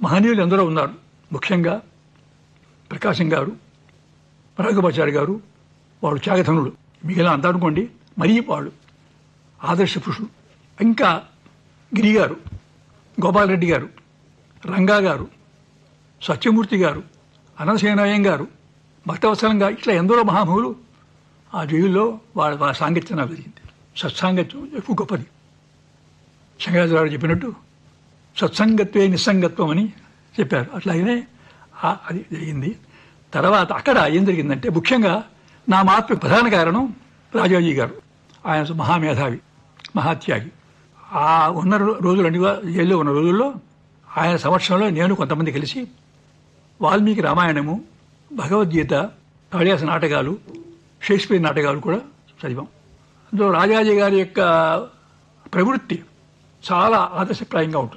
మహనీయులు ఎందరో ఉన్నారు ముఖ్యంగా ప్రకాశం గారు రాఘవాచారి గారు వాడు త్యాగధనుడు మిగిలిన అంతా అనుకోండి మరీ వాడు ఆదర్శ పురుషుడు ఇంకా గిరి గారు గోపాలరెడ్డి గారు రంగా గారు సత్యమూర్తి గారు అనంతసేనాయం గారు భక్తవత్సలం గారు ఇట్లా ఎందరో మహామహులు ఆ జైల్లో వాళ్ళ వాళ్ళ సాంగత్యం నాకు జరిగింది సత్సాంగత్యం ఎక్కువ గొప్పది శంకరాచార్య చెప్పినట్టు సత్సంగత్వే నిస్సంగత్వం అని చెప్పారు అట్లాగనే ఆ- అది జరిగింది తర్వాత అక్కడ ఏం జరిగిందంటే ముఖ్యంగా నా మార్పు ప్రధాన కారణం రాజాజీ గారు ఆయన మహామేధావి మహాత్యాగి ఆ ఉన్న రో- రోజులు అన్ని జైల్లో ఉన్న రోజుల్లో ఆయన సంవత్సరంలో నేను కొంతమంది కలిసి వాల్మీకి రామాయణము భగవద్గీత కాళిదాస నాటకాలు షేక్స్పియర్ నాటకాలు కూడా చదివాం అందులో రాజాజీ గారి యొక్క ప్రవృత్తి చాలా ఆదర్శప్రాయంగా ఉంటుంది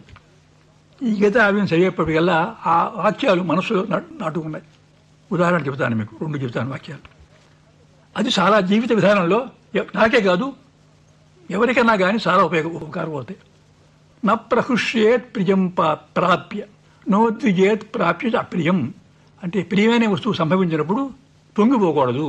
ఈ గీత అవి చదివేప్పటికల్లా ఆ వాక్యాలు మనసులో నా- నాటుకున్నాయి ఉదాహరణ చెబుతాను మీకు రెండు చెబుతాను వాక్యాలు అది చాలా జీవిత విధానంలో ఎ- నాకే కాదు ఎవరికైనా కానీ చాలా ఉపయోగ ఉపకారం అవుతాయి న ప్రహృష్యేత్ ప్రియం పా- ప్రాప్య నోద్విజేత్ ప్రాప్య చ అప్రియం అంటే ప్రియమైన వస్తువు సంభవించినప్పుడు పొంగిపోకూడదు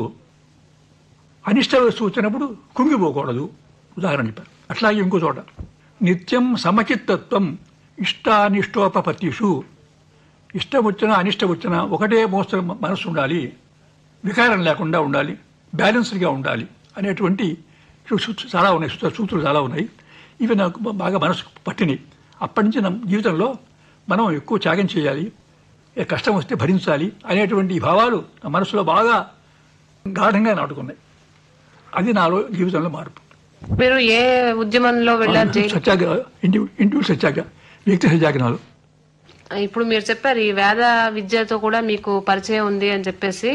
అనిష్ట వస్తువు వచ్చినప్పుడు కుంగిపోకూడదు ఉదాహరణ చెప్పారు అట్లాగే ఇంకో చోట నిత్యం సమచిత్తత్వం ఇష్టానిష్టోపపత్తిషు ఇష్టం వచ్చినా అనిష్టం వచ్చినా ఒకటే మోస్తరు మనసు ఉండాలి వికారం లేకుండా ఉండాలి బ్యాలెన్స్డ్గా ఉండాలి అనేటువంటి సూ- సూ- చాలా ఉన్నాయి సూత్ర- సూత్రాలు చాలా ఉన్నాయి ఇవి నాకు బా- బాగా మనసు పట్టినాయి అప్పటి నుంచి నా జీవితంలో మనం ఎక్కువ త్యాగం చేయాలి ఏ కష్టం వస్తే భరించాలి అనేటువంటి ఈ భావాలు నా మనసులో బాగా గాఢంగా నాటుకున్నాయి అది నాలో జీవితంలో మార్పు మీరు ఏ ఉద్యమంలో వెళ్ళారు జైలు సత్యాగ్రహ ఇంటి ఇంటి సత్యాగ్రహ వ్యక్తి సత్యాగ్రహాలు ఇప్పుడు మీరు చెప్పారు ఈ వేద విద్యతో కూడా మీకు పరిచయం ఉంది అని చెప్పేసి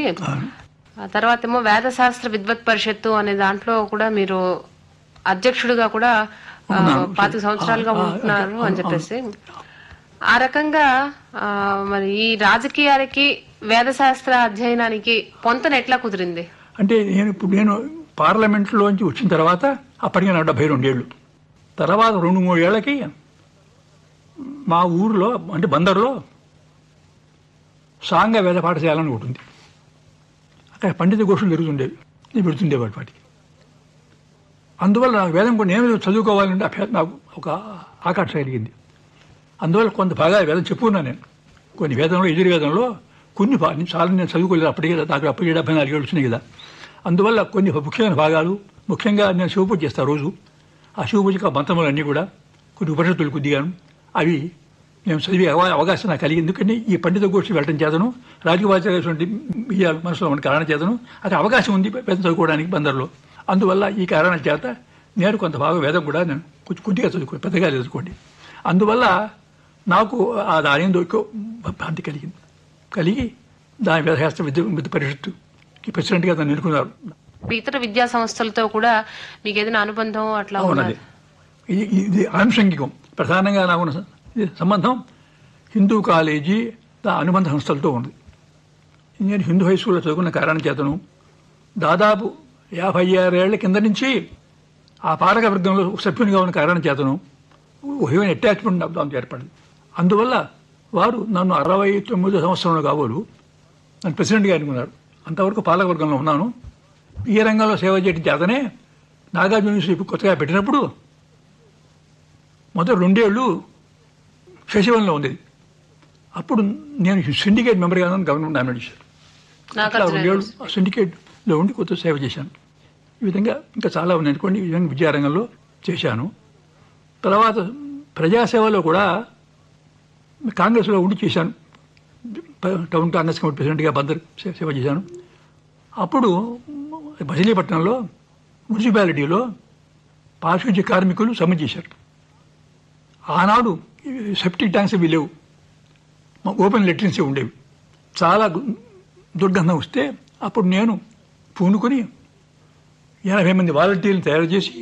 ఆ తర్వాత ఏమో వేద శాస్త్ర విద్వత్ పరిషత్తు అనే దాంట్లో కూడా మీరు అధ్యక్షుడిగా కూడా ఆ, ఉన్నాను. పాతిక సంవత్సరాలుగా ఆ, ఆ, ఉంటున్నారు ఆ, అని చెప్పేసి ఆ రకంగా ఆ, మరి ఈ రాజకీయాలకి వేద శాస్త్ర అధ్యయనానికి పొంతన ఎట్లా కుదిరింది అంటే నేను ఇప్పుడు నేను పార్లమెంట్లోంచి వచ్చిన తర్వాత అప్పటికే నా డెబ్బై రెండేళ్ళు తర్వాత రెండు మూడు ఏళ్ళకి మా ఊరిలో అంటే బందర్లో సాంగ వేద పాఠశాల అని ఒకటి ఉంది అక్కడ పండిత గోష్ఠులు జరుగుతుండేవి నేను పెడుతుండేవాడు వాటికి అందువల్ల నాకు వేదం కూడా నేను చదువుకోవాలంటే అభ్యా- నాకు ఒక ఆకాంక్ష కలిగింది అందువల్ల కొంత భాగాలు వేదం చెప్పుకున్నాను నేను కొన్ని వేదంలో ఎదురువేదంలో కొన్ని భా- నేను చాలా నేను చదువుకోలేదు అప్పటికే నాకు అప్పటికే డెబ్బై నాలుగు ఏళ్ళు వచ్చినాయి కదా అందువల్ల కొన్ని ముఖ్యమైన భాగాలు ముఖ్యంగా నేను శివపూజ చేస్తాను రోజు ఆ శివపూజకి ఆ మంత్రములు అన్నీ కూడా కొన్ని ఉపనిషత్తులు కొద్దిగాను అవి నేను చదివే అవ- అవకాశం నాకు కలిగింది ఎందుకంటే ఈ పండిత గోష్ఠి వెళ్ళడం చేతను రాజకీయవాచార్యటువంటి బియ్యాలు మనసులో ఉన్న కారణం చేతను అక్కడ అవకాశం ఉంది వేదం చదువుకోవడానికి బందర్లో అందువల్ల ఈ కారణం చేత నేను కొంత భాగం వేదం కూడా నేను కొంచెం కొద్దిగా చదువుకో పెద్దగా చదువుకోండి అందువల్ల నాకు ఆ దాని ఏందో ఎక్కువ భ్రాంతి కలిగింది కలిగి దాని వేదశాస్త్ర విద్య విద్య పరిషత్తుకి ప్రెసిడెంట్గా నన్ను ఎన్నుకున్నారు ఇతర విద్యా సంస్థలతో కూడా మీకు ఏదైనా అనుబంధం అట్లా అవునది ఉన్నది ఇది ఇది ఆనుషంగికం ప్రధానంగా నాకు ఉన్న స- ఇది సంబంధం హిందూ కాలేజీ దా అనుబంధ సంస్థలతో ఉంది నేను హిందూ హై స్కూల్లో చదువుకున్న కారణం చేతను దాదాపు యాభై ఆరేళ్ల కింద నుంచి ఆ పాలక వర్గంలో సభ్యునిగా ఉన్న కారణం చేతను ఒక అటాచ్మెంట్ నాకు దాంతో ఏర్పడింది అందువల్ల వారు నన్ను అరవై తొమ్మిదో సంవత్సరంలో కాబోలు నన్ను ప్రెసిడెంట్గా ఎన్నుకున్నారు అంతవరకు పాలక వర్గంలో ఉన్నాను ఈ రంగంలో సేవ చేయడం చేతనే నాగార్జున యూనివర్సిటీ కొత్తగా పెట్టినప్పుడు మొదటి రెండేళ్ళు శశివనంలో ఉంది అప్పుడు నేను సిండికేట్ మెంబర్గా ఉన్నాను గవర్నమెంట్ నామినేట్ చేశారు అట్లా నాగార్జున రెండేళ్ళు ఆ సిండికేట్లో ఉండి కొత్త సేవ చేశాను ఈ విధంగా ఇంకా చాలా ఉన్నాయి అనుకోండి ఈ విధంగా విద్యారంగంలో చేశాను తర్వాత ప్రజాసేవలో కూడా కాంగ్రెస్లో ఉండి చేశాను ప- టౌన్ కాంగ్రెస్ కమిటీ ప్రెసిడెంట్గా బందర్ సే- సేవ చేశాను అప్పుడు మచిలీపట్నంలో మున్సిపాలిటీలో పారిశుద్ధ్య కార్మికులు సమ్మె చేశారు ఆనాడు ఈ సెప్టిక్ ట్యాంక్స్ ఇవి లేవు మా ఓపెన్ లెట్రిన్స్ ఉండేవి చాలా గు- దుర్గంధం వస్తే అప్పుడు నేను పూనుకొని ఎనభై మంది వాలంటీర్లను తయారు చేసి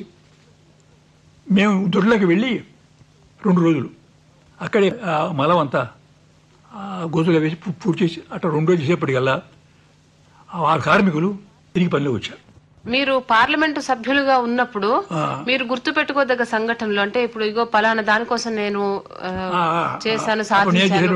మేము దొడ్లోకి వెళ్ళి రెండు రోజులు అక్కడే ఆ మలం అంతా ఆ గోతులో వేసి పూ- పూర్తి చేసి అట్లా రెండు రోజులు చేసేప్పటికల్లా ఆ వారు కార్మికులు తిరిగి పనిలో వచ్చారు మీరు పార్లమెంటు సభ్యులుగా ఉన్నప్పుడు ఆ. మీరు గుర్తు పెట్టుకోదగ్గ సంఘటనలు అంటే ఇప్పుడు ఇగో పలానా దానికోసం నేను ఆ, ఆ, ఆ, చేశాను అప్పుడు నేను సాధించాను చేసిన